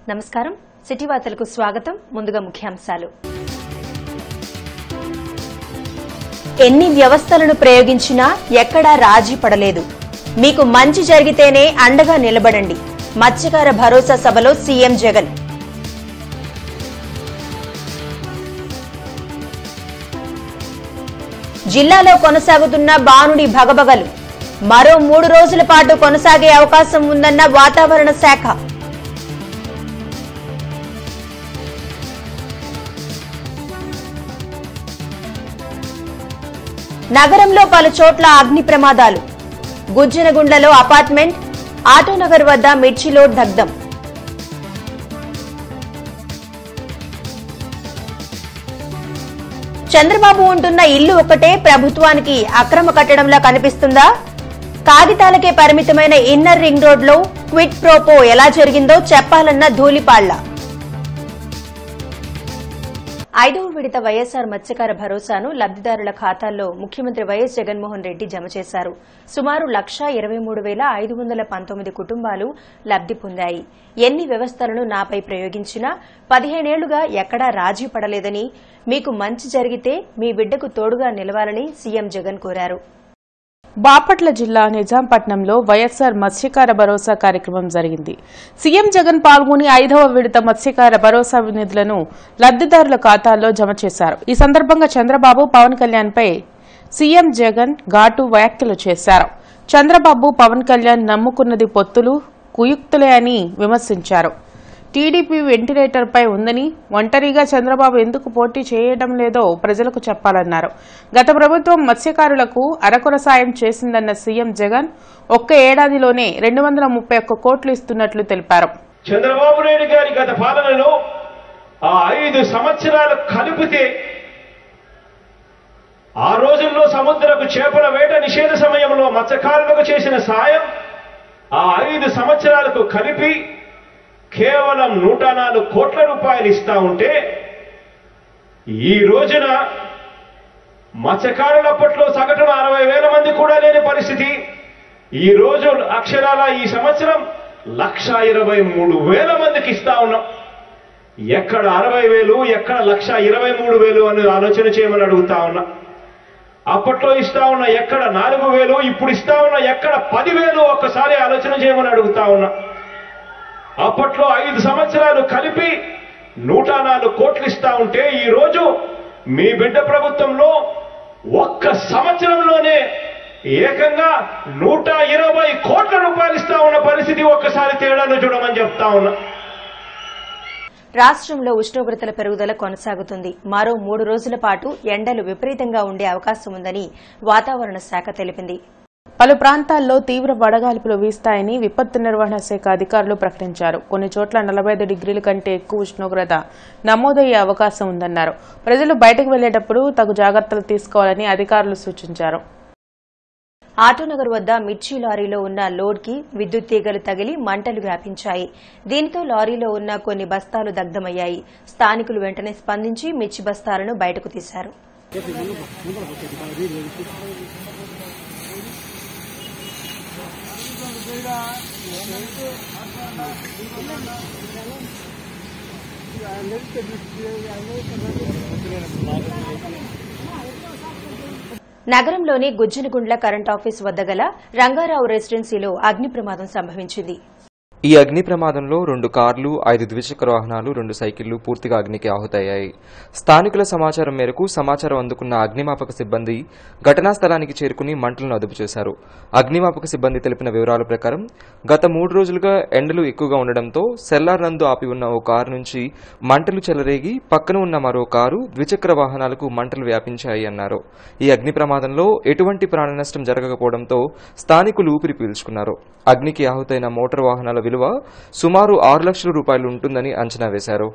నమస్కారం సిటీ వార్తలకు స్వాగతం ముందుగా ముఖ్యాంశాలు ఎన్ని వ్యవస్థలను ప్రయోగించినా ఎక్కడా రాజీ పడలేదు మీకు మంచి జరిగితేనే అండగా నిలబడండి మత్స్యకార భరోసా సభలో సీఎం జగన్ జిల్లాలో కొనసాగుతున్న బానుడి భగభగలు మరో మూడు రోజుల పాటు కొనసాగే అవకాశం ఉందన్న వాతావరణ శాఖ నగరంలో పలు చోట్ల అగ్ని ప్రమాదాలు గుజ్జనగుండ్లలో అపార్ట్మెంట్ ఆటోనగర్ వద్ద మిర్చిలో దగ్ధం చంద్రబాబు ఉంటున్న ఇల్లు ఒకటే ప్రభుత్వానికి అక్రమ కట్టడంలా కనిపిస్తుందా కాగితాలకే పరిమితమైన ఇన్నర్ రింగ్ రోడ్లో క్విట్ ప్రోపో ఎలా జరిగిందో చెప్పాలన్న ధూళిపాళ్ల ఐదవ విడత వైఎస్సార్ మత్స్యకార భరోసాను లబ్దిదారుల ఖాతాల్లో ముఖ్యమంత్రి వైఎస్ జగన్మోహన్ రెడ్డి జమ చేశారు సుమారు లక్షా ఇరవై మూడు వేల ఐదు వందల పంతొమ్మిది కుటుంబాలు లబ్ది పొందాయి ఎన్ని వ్యవస్థలను నాపై ప్రయోగించినా పదిహేనేళ్లుగా ఎక్కడా రాజీ పడలేదని మీకు మంచి జరిగితే మీ బిడ్డకు తోడుగా నిలవాలని సీఎం జగన్ కోరారు బాపట్ల జిల్లా నిజాంపట్నంలో వైఎస్సార్ మత్స్యకార భరోసా కార్యక్రమం జరిగింది సీఎం జగన్ పాల్గొని ఐదవ విడత మత్స్యకార భరోసా నిధులను లబ్దిదారుల ఖాతాల్లో జమ చేశారు ఈ సందర్భంగా చంద్రబాబు పవన్ కళ్యాణ్ పై సీఎం జగన్ ఘాటు వ్యాఖ్యలు చేశారు చంద్రబాబు పవన్ కళ్యాణ్ నమ్ముకున్నది పొత్తులు కుయుక్తులే అని విమర్శించారు టీడీపీ వెంటిలేటర్పై ఉందని ఒంటరిగా చంద్రబాబు ఎందుకు పోటీ చేయడం లేదో ప్రజలకు చెప్పాలన్నారు గత ప్రభుత్వం మత్స్యకారులకు అరకొర సాయం చేసిందన్న సీఎం జగన్ ఒక్క ఏడాదిలోనే రెండు వందల ముప్పై ఒక్క కోట్లు ఇస్తున్నట్లు తెలిపారు చంద్రబాబు నాయుడు గారి గత పాలనలో ఆ ఐదు సంవత్సరాలు కలిపితే ఆ రోజుల్లో సముద్రపు చేపల వేట నిషేధ సమయంలో మత్స్యకారులకు చేసిన సాయం ఆ ఐదు సంవత్సరాలకు కలిపి కేవలం నూట నాలుగు కోట్ల రూపాయలు ఇస్తా ఉంటే ఈ రోజున మత్స్యకారులు అప్పట్లో సగటున అరవై వేల మంది కూడా లేని పరిస్థితి ఈ రోజు అక్షరాల ఈ సంవత్సరం లక్ష ఇరవై మూడు వేల మందికి ఇస్తా ఉన్నాం ఎక్కడ అరవై వేలు ఎక్కడ లక్ష ఇరవై మూడు వేలు అని ఆలోచన చేయమని అడుగుతా ఉన్నా అప్పట్లో ఇస్తా ఉన్న ఎక్కడ నాలుగు వేలు ఇప్పుడు ఇస్తా ఉన్న ఎక్కడ పదివేలు ఒక్కసారి ఆలోచన చేయమని అడుగుతా ఉన్నా అప్పట్లో ఐదు సంవత్సరాలు కలిపి నూట నాలుగు కోట్లు ఇస్తా ఉంటే ఈ రోజు మీ బిడ్డ ప్రభుత్వంలో ఒక్క సంవత్సరంలోనే ఏకంగా నూట ఇరవై కోట్ల రూపాయలు ఇస్తా ఉన్న పరిస్థితి ఒక్కసారి తేడాను చూడమని చెప్తా ఉన్నా రాష్ట్రంలో ఉష్ణోగ్రతల పెరుగుదల కొనసాగుతుంది మరో మూడు రోజుల పాటు ఎండలు విపరీతంగా ఉండే అవకాశం ఉందని వాతావరణ శాఖ తెలిపింది పలు ప్రాంతాల్లో తీవ్ర వడగాల్పులు వీస్తాయని విపత్తు నిర్వహణ శాఖ అధికారులు ప్రకటించారు కొన్ని చోట్ల నలభై ఐదు డిగ్రీల కంటే ఎక్కువ ఉష్ణోగ్రత నమోదయ్యే అవకాశం ఉందన్నారు ప్రజలు బయటకు వెళ్లేటప్పుడు తగు జాగ్రత్తలు తీసుకోవాలని అధికారులు సూచించారు ఆటోనగర్ వద్ద మిర్చి లారీలో ఉన్న లోడ్ కి విద్యుత్ తీగలు తగిలి మంటలు వ్యాపించాయి దీంతో లారీలో ఉన్న కొన్ని బస్తాలు దగ్ధమయ్యాయి స్థానికులు వెంటనే స్పందించి మిర్చి బస్తాలను బయటకు తీశారు నగరంలోని గుజ్జనగుండ్ల కరెంట్ ఆఫీస్ వద్ద గల రంగారావు రెసిడెన్సీలో అగ్ని ప్రమాదం సంభవించింది ఈ అగ్ని ప్రమాదంలో రెండు కార్లు ఐదు ద్విచక్ర వాహనాలు రెండు సైకిళ్లు పూర్తిగా అగ్నికి ఆహుతయ్యాయి స్థానికుల సమాచారం మేరకు సమాచారం అందుకున్న అగ్నిమాపక సిబ్బంది ఘటనా స్థలానికి చేరుకుని మంటలను అదుపు చేశారు అగ్నిమాపక సిబ్బంది తెలిపిన వివరాల ప్రకారం గత మూడు రోజులుగా ఎండలు ఎక్కువగా ఉండడంతో సెల్లార్ నందు ఆపి ఉన్న ఓ కారు నుంచి మంటలు చెలరేగి పక్కన ఉన్న మరో కారు ద్విచక్ర వాహనాలకు మంటలు వ్యాపించాయి అన్నారు ఈ అగ్ని ప్రమాదంలో ఎటువంటి ప్రాణ నష్టం జరగకపోవడంతో స్థానికులు ఊపిరి పీల్చుకున్నారు అగ్నికి ఆహుతైన మోటార్ వాహనాల విలువ సుమారు ఆరు లక్షల రూపాయలు ఉంటుందని అంచనా వేశారు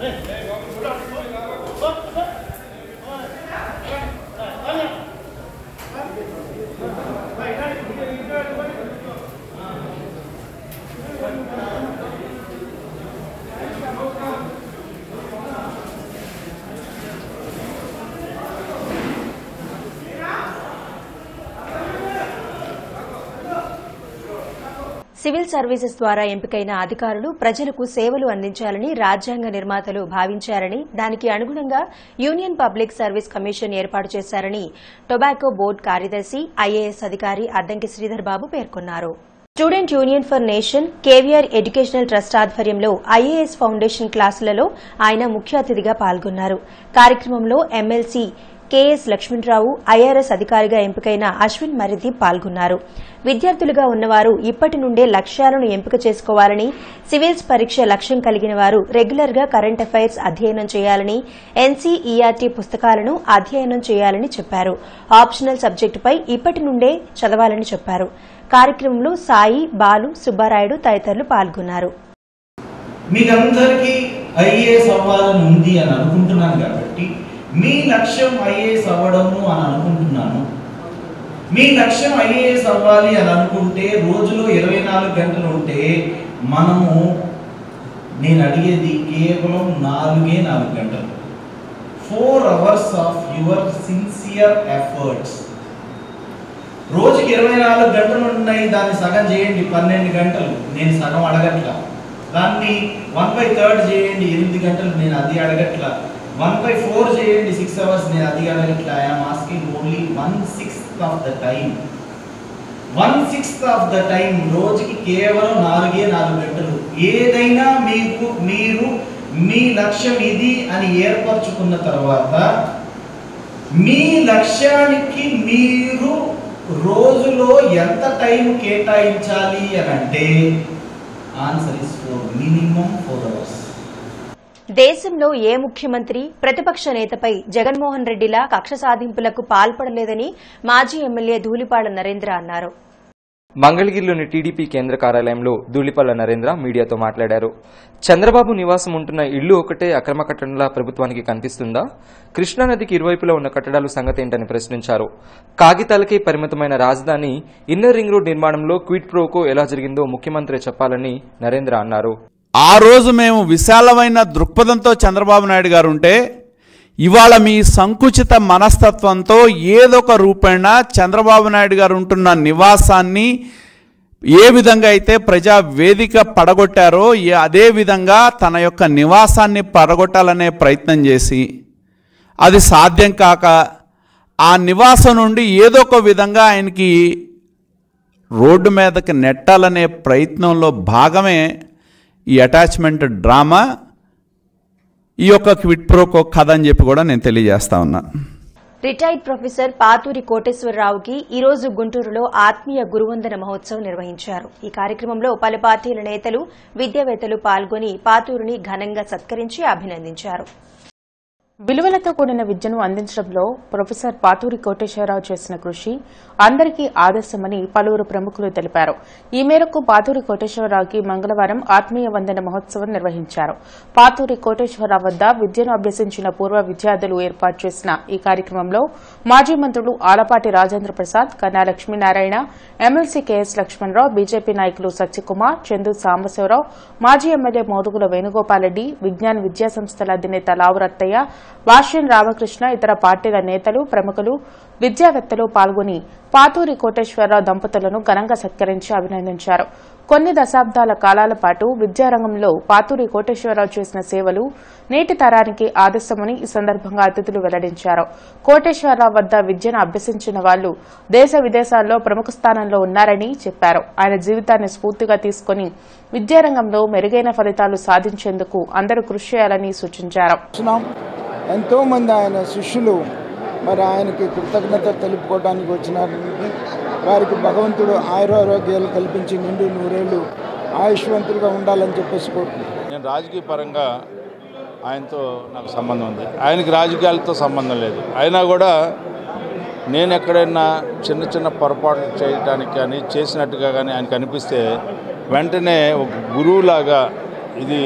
సివిల్ సర్వీసెస్ ద్వారా ఎంపికైన అధికారులు ప్రజలకు సేవలు అందించాలని రాజ్యాంగ నిర్మాతలు భావించారని దానికి అనుగుణంగా యూనియన్ పబ్లిక్ సర్వీస్ కమిషన్ ఏర్పాటు చేశారని టొబాకో బోర్డు కార్యదర్శి ఐఏఎస్ అధికారి అద్దంకి శ్రీధర్ బాబు పేర్కొన్నారు student union for nation KVR educational trust ఆధ్వర్యంలో ఐఏఎస్ ఫౌండేషన్ క్లాసులలో ఆయన ముఖ్య అతిథిగా పాల్గొన్నారు కార్యక్రమంలో ఎమ్మెల్సీ కెఎస్ లక్ష్మణరావు ఐఆర్ఎస్ అధికారిగా ఎంపికైన అశ్విన్ మరిది పాల్గొన్నారు విద్యార్థులుగా ఉన్నవారు ఇప్పటి నుండే లక్ష్యాలను ఎంపిక చేసుకోవాలని సివిల్స్ పరీక్ష లక్ష్యం కలిగిన వారు రెగ్యులర్ గా కరెంట్ అఫైర్స్ అధ్యయనం చేయాలని ఎన్సీఈఆర్టీ పుస్తకాలను అధ్యయనం చేయాలని చెప్పారు ఆప్షనల్ సబ్జెక్టుపై ఇప్పటి నుండే చదవాలని చెప్పారు కార్యక్రమంలో సాయి బాలు సుబ్బారాయుడు తదితరులు పాల్గొన్నారు మీకందరికీ ఐఏఎస్ అవ్వాలని ఉంది అని అనుకుంటున్నాను కాబట్టి మీ లక్ష్యం ఐఏఎస్ అవ్వడము అని అనుకుంటున్నాను మీ లక్ష్యం ఐఏఎస్ అవ్వాలి అని అనుకుంటే రోజులో ఇరవై నాలుగు గంటలు ఉంటే మనము నేను అడిగేది కేవలం నాలుగే నాలుగు గంటలు four hours of your sincere efforts రోజుకి ఇరవై నాలుగు గంటలు ఉన్నాయి దాన్ని సగం చేయండి పన్నెండు గంటలు నేను సగం అడగట్ల దాన్ని వన్ బై థర్డ్ చేయండి ఎనిమిది గంటలు నేను అది అడగట్ల వన్ బై ఫోర్ చేయండి సిక్స్ అవర్స్ నేను అది అడగట్ల I'm asking only one sixth of the time one sixth of the time రోజుకి కేవలం నాలుగే నాలుగు గంటలు ఏదైనా మీకు మీరు మీ లక్ష్యం ఇది అని ఏర్పరచుకున్న తర్వాత మీ లక్ష్యానికి మీరు రోజులో ఎంత టైం కేటాయించాలి అని అంటే answer is four minimum four hours దేశంలో ఏ ముఖ్యమంత్రి ప్రతిపక్ష నేతపై జగన్మోహన్ రెడ్డిలా కక్ష సాధింపులకు పాల్పడలేదని మాజీ ఎమ్మెల్యే ధూళిపాడ నరేంద్ర అన్నారు మంగళగిరిలోని టీడీపీ కేంద్ర కార్యాలయంలో ధూళిపల్ల నరేంద్ర మీడియాతో మాట్లాడారు చంద్రబాబు నివాసం ఉంటున్న ఇల్లు ఒకటే అక్రమ కట్టడంలా ప్రభుత్వానికి కనిపిస్తుందా కృష్ణానదికి ఇరువైపులా ఉన్న కట్టడాలు సంగతేంటని ప్రశ్నించారు కాగితాలకే పరిమితమైన రాజధాని ఇన్నర్ రింగ్ రోడ్ నిర్మాణంలో క్విట్ ప్రోకో ఎలా జరిగిందో ముఖ్యమంత్రి చెప్పాలని నరేంద్ర అన్నారు ఆ రోజు మేము విశాలమైన దృక్పథంతో చంద్రబాబు నాయుడు గారు ఉంటే ఇవాళ మీ సంకుచిత మనస్తత్వంతో ఏదొక రూపేణ చంద్రబాబు నాయుడు గారు ఉంటున్న నివాసాన్ని ఏ విధంగా అయితే ప్రజా వేదిక పడగొట్టారో ఏ- అదే విధంగా తన యొక్క నివాసాన్ని పడగొట్టాలనే ప్రయత్నం చేసి అది సాధ్యం కాక ఆ నివాసం నుండి ఏదో ఒక విధంగా ఆయనకి రోడ్డు మీదకి నెట్టాలనే ప్రయత్నంలో భాగమే ఈ అటాచ్మెంట్ డ్రామా ఈ యొక్క క్విట్ ప్రోకో కథ అని చెప్పి కూడా నేను తెలియజేస్తా ఉన్నా రిటైర్డ్ ప్రొఫెసర్ పాతూరి కోటేశ్వరరావుకి ఈ రోజు గుంటూరులో ఆత్మీయ గురువందన మహోత్సవం నిర్వహించారు ఈ కార్యక్రమంలో పలు పార్టీల నేతలు విద్యావేత్తలు పాల్గొని పాతూరిని ఘనంగా సత్కరించి అభినందించారు విలువలతో కూడిన విద్యను అందించడంలో ప్రొఫెసర్ పాతూరి కోటేశ్వరరావు చేసిన కృషి అందరికీ ఆదర్శమని పలువురు ప్రముఖులు తెలిపారు ఈ మేరకు పాతూరి కోటేశ్వరరావుకి మంగళవారం ఆత్మీయ వందన మహోత్సవం నిర్వహించారు పాతూరి కోటేశ్వరరావు వద్ద విద్యను అభ్యసించిన పూర్వ విద్యార్థులు ఏర్పాటు చేసిన ఈ కార్యక్రమంలో మాజీ మంత్రులు Alapati Rajendra Prasad Kanna Lakshminarayana MLC KS Lakshmanarao BJP నాయకులు సత్యకుమార్ చందు సాంబశివరావు మాజీ ఎమ్మెల్యే మోదుగుల వేణుగోపాలరెడ్డి విజ్ఞాన విద్యా సంస్థల అధినేత లావురత్తయ్య భాష్యం రామకృష్ణ ఇతర పార్టీల నేతలు ప్రముఖులు విద్యావేత్తలు పాల్గొని పాతూరి కోటేశ్వరరావు దంపతులను ఘనంగా సత్కరించి అభినందించారు కొన్ని దశాబ్దాల కాలాల పాటు విద్యారంగంలో పాతూరి కోటేశ్వరరావు చేసిన సేవలు నేటి తరానికి ఆదర్శమని ఈ సందర్భంగా అతిథులు వెల్లడించారు కోటేశ్వరరావు వద్ద విద్యను అభ్యసించిన వాళ్లు దేశ విదేశాల్లో ప్రముఖ స్థానంలో ఉన్నారని చెప్పారు ఆయన జీవితాన్ని స్ఫూర్తిగా తీసుకుని విద్యారంగంలో మెరుగైన ఫలితాలు సాధించేందుకు అందరూ కృషి చేయాలని సూచించారు చూస్తున్నాం ఎంతోమంది ఆయన శిష్యులు మరి ఆయనకి కృతజ్ఞత తెలుపుకోవడానికి వచ్చినారని వారికి భగవంతుడు ఆయురారోగ్యాలు కల్పించి నిండు నూరేళ్ళు ఆయుష్వంతులుగా ఉండాలని చెప్పేసి కోరుకుంటున్నాను నేను రాజకీయ పరంగా ఆయనతో నాకు సంబంధం ఉంది ఆయనకి రాజకీయాలతో సంబంధం లేదు అయినా కూడా నేను ఎక్కడైనా చిన్న చిన్న పొరపాట్లు చేయడానికి కానీ చేసినట్టుగా కానీ ఆయనకు అనిపిస్తే వెంటనే ఒక గురువులాగా ఇది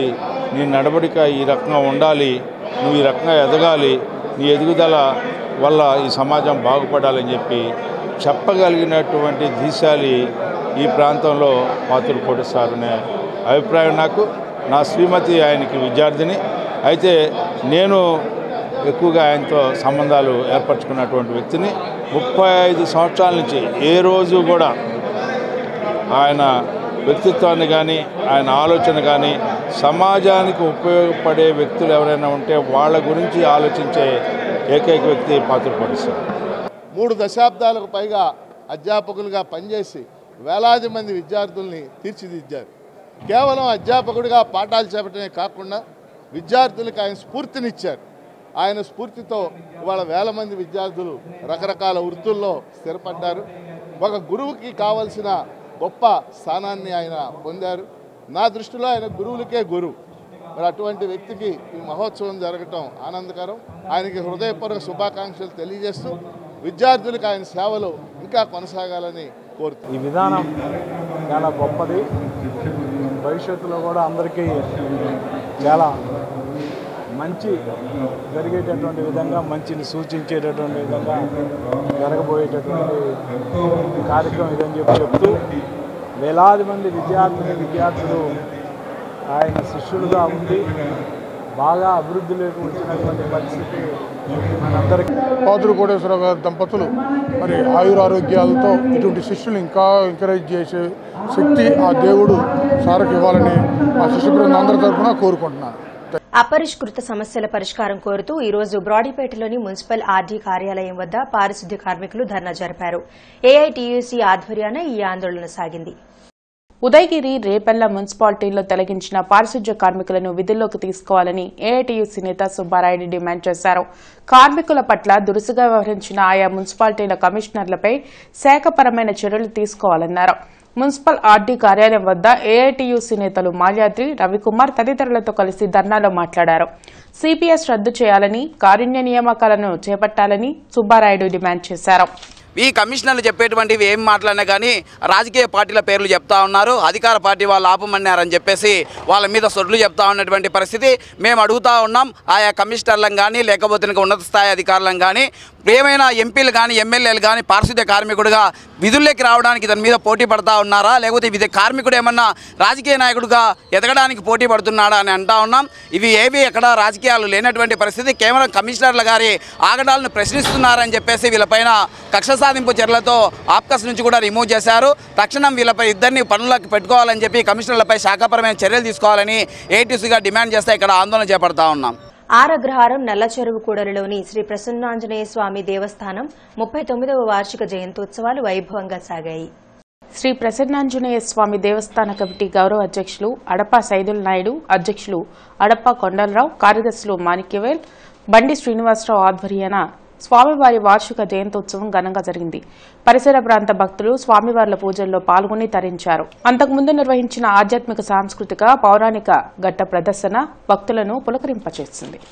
నీ నడవడిక ఈ రకంగా ఉండాలి నువ్వు ఈ రకంగా ఎదగాలి నీ ఎదుగుదల వల్ల ఈ సమాజం బాగుపడాలని చెప్పి చెప్పగలిగినటువంటి ధీశాలి ఈ ప్రాంతంలో పాత్రుడు కొట్టిస్తారనే అభిప్రాయం నాకు నా శ్రీమతి ఆయనకి విద్యార్థిని అయితే నేను ఎక్కువగా ఆయనతో సంబంధాలు ఏర్పరచుకున్నటువంటి వ్యక్తిని ముప్పై ఐదు సంవత్సరాల నుంచి ఏ రోజు కూడా ఆయన వ్యక్తిత్వాన్ని కానీ ఆయన ఆలోచన కానీ సమాజానికి ఉపయోగపడే వ్యక్తులు ఎవరైనా ఉంటే వాళ్ళ గురించి ఆలోచించే ఏకైక వ్యక్తి పాత్ర పడిస్తారు మూడు దశాబ్దాలకు పైగా అధ్యాపకులుగా పనిచేసి వేలాది మంది విద్యార్థుల్ని తీర్చిదిద్దారు కేవలం అధ్యాపకుడిగా పాఠాలు చెప్పడమే కాకుండా విద్యార్థులకు ఆయన స్ఫూర్తినిచ్చారు ఆయన స్ఫూర్తితో ఇవాళ వేల మంది విద్యార్థులు రకరకాల వృత్తుల్లో స్థిరపడ్డారు ఒక గురువుకి కావలసిన గొప్ప స్థానాన్ని ఆయన పొందారు నా దృష్టిలో ఆయన గురువులకే గురువు మరి అటువంటి వ్యక్తికి ఈ మహోత్సవం జరగటం ఆనందకరం ఆయనకి హృదయపూర్వక శుభాకాంక్షలు తెలియజేస్తూ విద్యార్థులకు ఆయన సేవలు ఇంకా కొనసాగాలని కోరుతున్నాను ఈ విధానం చాలా గొప్పది భవిష్యత్తులో కూడా అందరికీ చాలా మంచి జరిగేటటువంటి విధంగా మంచిని సూచించేటటువంటి విధంగా జరగబోయేటటువంటి కార్యక్రమం ఇదని చెప్పి చెప్తూ వేలాది మంది విద్యార్థిని విద్యార్థులు ఆయన శిష్యులుగా ఉండి బాగా అభివృద్ధిలోకి వచ్చినటువంటి పరిస్థితి మనందరికీ పాదురు కోటేశ్వరరావు గారి దంపతులు మరి ఆయురారోగ్యాలతో ఇటువంటి శిష్యులు ఇంకా ఎంకరేజ్ చేసే శక్తి ఆ దేవుడు సారకు ఇవ్వాలని మా శిష్య బృందం అందరి తరఫున కోరుకుంటున్నాను అపరిష్కృత సమస్యల పరిష్కారం కోరుతూ ఈ రోజు బ్రాడీపేటలోని మున్సిపల్ ఆర్డీ కార్యాలయం వద్ద పారిశుద్ధ్య కార్మికులు ధర్నా జరిపారు ఏఐటీయూసీ ఆధ్వర్యాన ఈ ఆందోళన సాగింది ఉదయగిరి రేపల్ల మున్సిపాలిటీల్లో తొలగించిన పారిశుధ్య కార్మికులను విధుల్లోకి తీసుకోవాలని ఏఐటీయూసీ నేత సుబ్బారాయుడు డిమాండ్ చేశారు కార్మికుల పట్ల దురుసుగా వ్యవహరించిన ఆయా మున్సిపాలిటీల కమిషనర్లపై శాఖపరమైన చర్యలు తీసుకోవాలన్నారు మున్సిపల్ ఆర్డీ కార్యాలయం వద్ద ఏఐటీయూసీ నేతలు మాల్యాద్రి రవికుమార్ తదితరులతో కలిసి ధర్నాలో మాట్లాడారు సిపిఎస్ రద్దు చేయాలని కారుణ్య నియామకాలను చేపట్టాలని సుబ్బారాయుడు డిమాండ్ చేశారు ఈ కమిషనర్లు చెప్పేటువంటివి ఏం మాట్లాడినా కానీ రాజకీయ పార్టీల పేర్లు చెప్తా ఉన్నారు అధికార పార్టీ వాళ్ళు ఆపమన్నారని చెప్పేసి వాళ్ళ మీద సొడ్లు చెప్తా ఉన్నటువంటి పరిస్థితి మేము అడుగుతా ఉన్నాం ఆయా కమిషనర్లను కానీ లేకపోతే ఇంకా ఉన్నత స్థాయి అధికారులను కానీ ఏమైనా ఎంపీలు కానీ ఎమ్మెల్యేలు కానీ పారిశుద్ధ్య కార్మికుడిగా విధుల్లోకి రావడానికి దాని మీద పోటీ పడతా ఉన్నారా లేకపోతే ఇది కార్మికుడు ఏమన్నా రాజకీయ నాయకుడిగా ఎదగడానికి పోటీ పడుతున్నాడా అని అంటా ఉన్నాం ఇవి ఏవి ఎక్కడ రాజకీయాలు లేనటువంటి పరిస్థితి కేవలం కమిషనర్ల గారి ఆగడాలను ప్రశ్నిస్తున్నారని చెప్పేసి వీళ్ళపైన కక్ష సాధింపు చర్యలతో ఆప్కస్ నుంచి కూడా రిమూవ్ చేశారు తక్షణం వీళ్ళపై ఇద్దరిని పనులకు పెట్టుకోవాలని చెప్పి కమిషనర్లపై శాఖాపరమైన చర్యలు తీసుకోవాలని ఏటీసీగా డిమాండ్ చేస్తే ఇక్కడ ఆందోళన చేపడతా ఉన్నాం ఆరగ్రహారం నల్లచెరువు కూడలిలోని శ్రీ ప్రసన్నాంజనేయ స్వామి దేవస్థానం ముప్పై తొమ్మిదవ వార్షిక జయంతోత్సవాలు వైభవంగా సాగాయి శ్రీ ప్రసన్నాంజనేయ స్వామి దేవస్థాన కమిటీ గౌరవ అధ్యక్షులు అడప సైదుల్ నాయుడు అధ్యక్షులు అడప కొండలరావు కార్యదర్శులు మాణిక్యవేల్ బండి శ్రీనివాసరావు ఆధ్వర్యాన స్వామివారి వార్షిక జయంతోత్సవం ఘనంగా జరిగింది పరిసర ప్రాంత భక్తులు స్వామివార్ల పూజల్లో పాల్గొని తరించారు అంతకుముందు నిర్వహించిన ఆధ్యాత్మిక సాంస్కృతిక పౌరాణిక ఘట్ట ప్రదర్శన భక్తులను పులకరింపచేసింది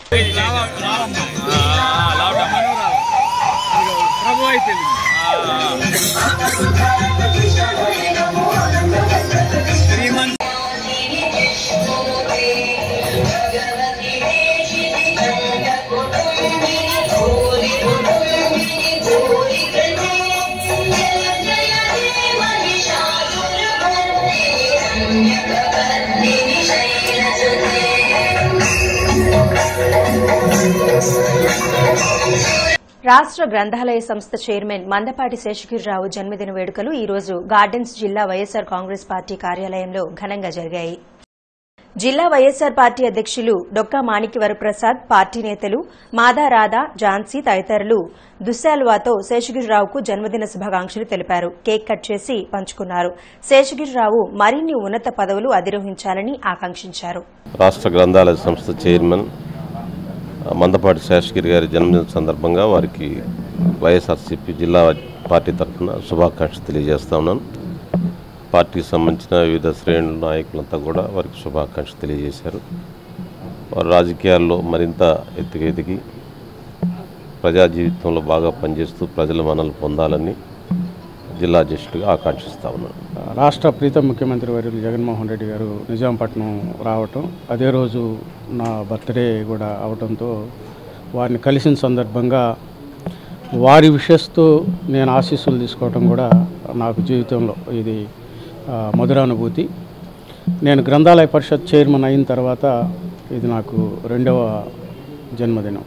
రాష్ట్ర గ్రంథాలయ సంస్థ చైర్మన్ మందపాటి శేషగిరిరావు జన్మదిన వేడుకలు ఈ రోజు గార్డెన్స్ జిల్లా వైఎస్సార్ కాంగ్రెస్ పార్టీ కార్యాలయంలో ఘనంగా జరిగాయి జిల్లా వైఎస్సార్ పార్టీ అధ్యక్షులు డొక్కా మాణిక్యవరప్రసాద్ పార్టీ నేతలు మాదా రాధా ఝాన్సీ తదితరులు దుశాల్వాతో శేషగిరిరావుకు జన్మదిన శుభాకాంక్షలు తెలిపారు కేక్ కట్ చేసి పంచుకున్నారు శేషగిరిరావు మరిన్ని ఉన్నత పదవులు అధిరోహించాలని ఆకాంక్షించారు రాష్ట్ర గ్రంథాలయ సంస్థ చైర్మన్ మందపాటి శేషగిరి గారి జన్మదిన సందర్భంగా వారికి వైఎస్ఆర్సీపీ జిల్లా పార్టీ తరఫున శుభాకాంక్షలు తెలియజేస్తా ఉన్నాను పార్టీకి సంబంధించిన వివిధ శ్రేణుల నాయకులంతా కూడా వారికి శుభాకాంక్షలు తెలియజేశారు వారు రాజకీయాల్లో మరింత ఎత్తుకు ఎదిగి ప్రజా జీవితంలో బాగా పనిచేస్తూ ప్రజల మనలు పొందాలని జిల్లా అధ్యక్షుడిగా ఆకాంక్షిస్తా ఉన్నాను రాష్ట్ర ప్రీతం ముఖ్యమంత్రి వర్యులు జగన్మోహన్ రెడ్డి గారు నిజాంపట్నం రావటం అదే రోజు నా బర్త్డే కూడా అవడంతో వారిని కలిసిన సందర్భంగా వారి విషస్తో నేను ఆశీస్సులు తీసుకోవటం కూడా నాకు జీవితంలో ఇది ఆ, మధురానుభూతి నేను గ్రంథాలయ పరిషత్ చైర్మన్ అయిన తర్వాత ఇది నాకు రెండవ జన్మదినం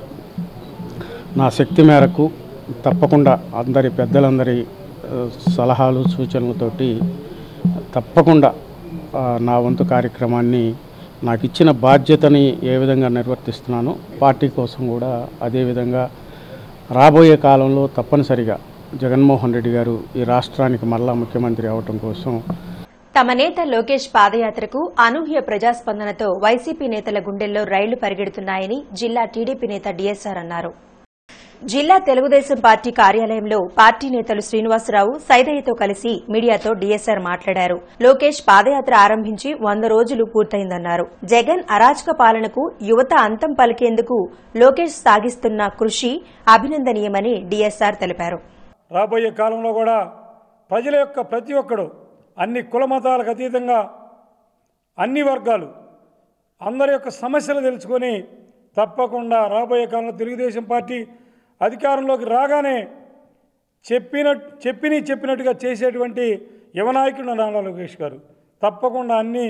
నా శక్తి మేరకు తప్పకుండా అందరి పెద్దలందరి ఆ, సలహాలు సూచనలతోటి తప్పకుండా ఆ, నా వంతు కార్యక్రమాన్ని నాకు ఇచ్చిన బాధ్యతని ఏ విధంగా నిర్వర్తిస్తున్నానో పార్టీ కోసం కూడా అదేవిధంగా రాబోయే కాలంలో తప్పనిసరిగా జగన్మోహన్ రెడ్డి గారు ఈ రాష్ట్రానికి మరలా ముఖ్యమంత్రి అవటం కోసం తమ నేత లోకేష్ పాదయాత్రకు అనూహ్య ప్రజాస్పందనతో వైసీపీ నేతల గుండెల్లో రైళ్లు పరిగెడుతున్నాయని జిల్లా టీడీపీ నేత డీఎస్ఆర్ అన్నారు జిల్లా తెలుగుదేశం పార్టీ కార్యాలయంలో పార్టీ నేతలు శ్రీనివాసరావు సైదయ్యతో కలిసి మీడియాతో డీఎస్ఆర్ మాట్లాడారు లోకేష్ పాదయాత్ర ఆరంభించి వంద రోజులు పూర్తయిందన్నారు జగన్ అరాచక పాలనకు యువత అంతం పలికేందుకు లోకేష్ సాగిస్తున్న కృషి అభినందనీయమని డీఎస్ఆర్ తెలిపారు రాబోయే కాలంలో కూడా ప్రజల యొక్క ప్రతి ఒక్కడు అన్ని కుల మతాలకు అతీతంగా అన్ని వర్గాలు అందరి యొక్క సమస్యలు తెలుసుకొని తప్పకుండా రాబోయే కాలంలో తెలుగుదేశం పార్టీ అధికారంలోకి రాగానే చెప్పిన చెప్పిని చెప్పినట్టుగా చేసేటువంటి యువనాయకుడు నారా లోకేష్ గారు తప్పకుండా అన్ని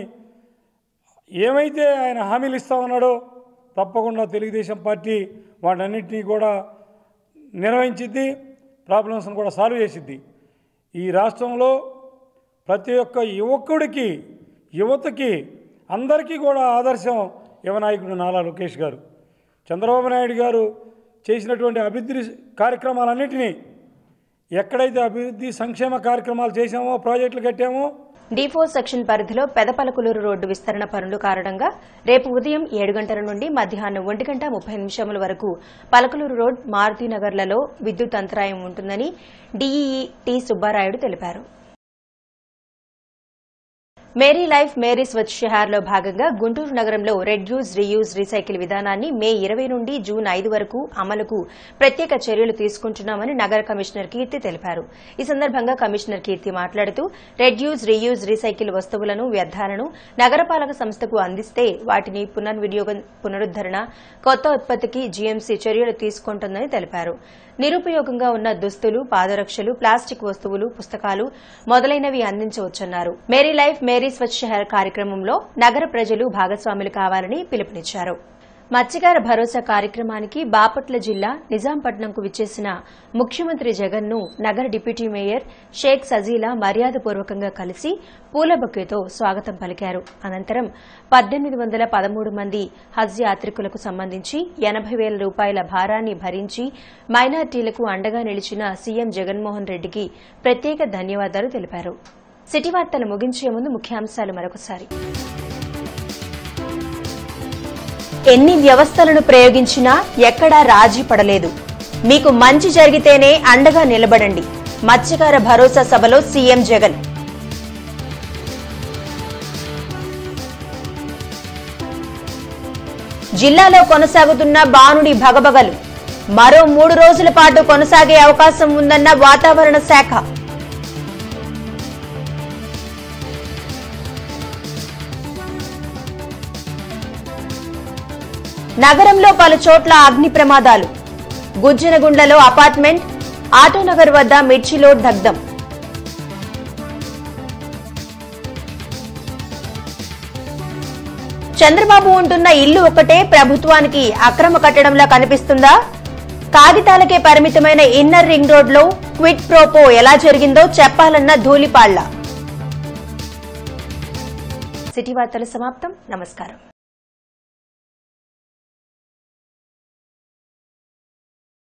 ఏమైతే ఆయన హామీలు ఇస్తా ఉన్నాడో తప్పకుండా తెలుగుదేశం పార్టీ వాటన్నిటినీ కూడా నిర్వహించిద్ది ప్రాబ్లమ్స్ని కూడా సాల్వ్ చేసిద్ది ఈ రాష్ట్రంలో ప్రతి ఒక్క యువకుడికి యువతకి అందరికీ కూడా ఆదర్శం యువనాయకుడు నారా లోకేష్ గారు చంద్రబాబు నాయుడు గారు చేసినటువంటి అభివృద్ధి కార్యక్రమాలన్నింటినీ ఎక్కడైతే అభివృద్ధి సంక్షేమ కార్యక్రమాలు చేశామో ప్రాజెక్టులు కట్టామో డీఫో సెక్షన్ పరిధిలో పెదపలకులూరు రోడ్డు విస్తరణ పనుల కారణంగా రేపు ఉదయం ఏడు గంటల నుండి మధ్యాహ్నం ఒంటి గంట ముప్పై నిమిషముల వరకు పలకలూరు రోడ్ మారుతీనగర్లలో విద్యుత్ అంతరాయం ఉంటుందని డీఈఈ టి సుబ్బారాయుడు తెలిపారు మేరీ లైఫ్ మేరీ స్వచ్ఛ షహార్లో భాగంగా గుంటూరు నగరంలో రెడ్ యూజ్ రీయూజ్ రీసైకిల్ విధానాన్ని మే ఇరవై నుండి జూన్ ఐదు వరకు అమలుకు ప్రత్యేక చర్యలు తీసుకుంటున్నామని నగర కమిషనర్ కీర్తి తెలిపారు ఈ సందర్భంగా కమిషనర్ కీర్తి మాట్లాడుతూ రెడ్ యూజ్ రీయూజ్ రీసైకిల్ వస్తువులను వ్యర్థాలను నగరపాలక సంస్థకు అందిస్తే వాటిని పునర్వినియోగం పునరుద్దరణ కొత్త ఉత్పత్తికి జీఎంసీ చర్యలు తీసుకుంటుందని తెలిపారు నిరుపయోగంగా ఉన్న దుస్తులు పాదరక్షలు ప్లాస్టిక్ వస్తువులు పుస్తకాలు మొదలైనవి అందించవచ్చన్నారు మేరీ లైఫ్ మేరీ స్వచ్ఛ షహర్ కార్యక్రమంలో నగర ప్రజలు భాగస్వాములు కావాలని పిలుపునిచ్చారు మత్స్యకార భరోసా కార్యక్రమానికి బాపట్ల జిల్లా నిజాంపట్నంకు విచ్చేసిన ముఖ్యమంత్రి జగన్ ను నగర డిప్యూటీ మేయర్ షేక్ సజీలా మర్యాదపూర్వకంగా కలిసి పూల బొకేతో స్వాగతం పలికారు అనంతరం పద్దెనిమిది వందల పదమూడు మంది హజ్ యాత్రికులకు సంబంధించి ఎనబై వేల రూపాయల భారాన్ని భరించి మైనార్టీలకు అండగా నిలిచిన సీఎం జగన్మోహన్ రెడ్డికి ప్రత్యేక ధన్యవాదాలు తెలిపారు సిటీ వార్తలు ముగించే ముందు ముఖ్యాంశాలు మరొకసారి ఎన్ని వ్యవస్థలను ప్రయోగించినా ఎక్కడా రాజీ పడలేదు మీకు మంచి జరిగితేనే అండగా నిలబడండి మత్స్యకార భరోసా సభలో సీఎం జగన్ జిల్లాలో కొనసాగుతున్న బానుడి భగభగలు మరో మూడు రోజుల పాటు కొనసాగే అవకాశం ఉందన్న వాతావరణ శాఖ నగరంలో పలు చోట్ల అగ్ని ప్రమాదాలు గుజ్జనగుండ్లలో అపార్ట్మెంట్ ఆటోనగర్ వద్ద మిర్చిలో దగ్ధం చంద్రబాబు ఉంటున్న ఇల్లు ఒకటే ప్రభుత్వానికి అక్రమ కట్టడంలా కనిపిస్తుందా కాగితాలకే పరిమితమైన ఇన్నర్ రింగ్ రోడ్లో క్విట్ ప్రోపో ఎలా జరిగిందో చెప్పాలన్న ధూళిపాళ్ల సిటీ వార్తలు సమాప్తం నమస్కారం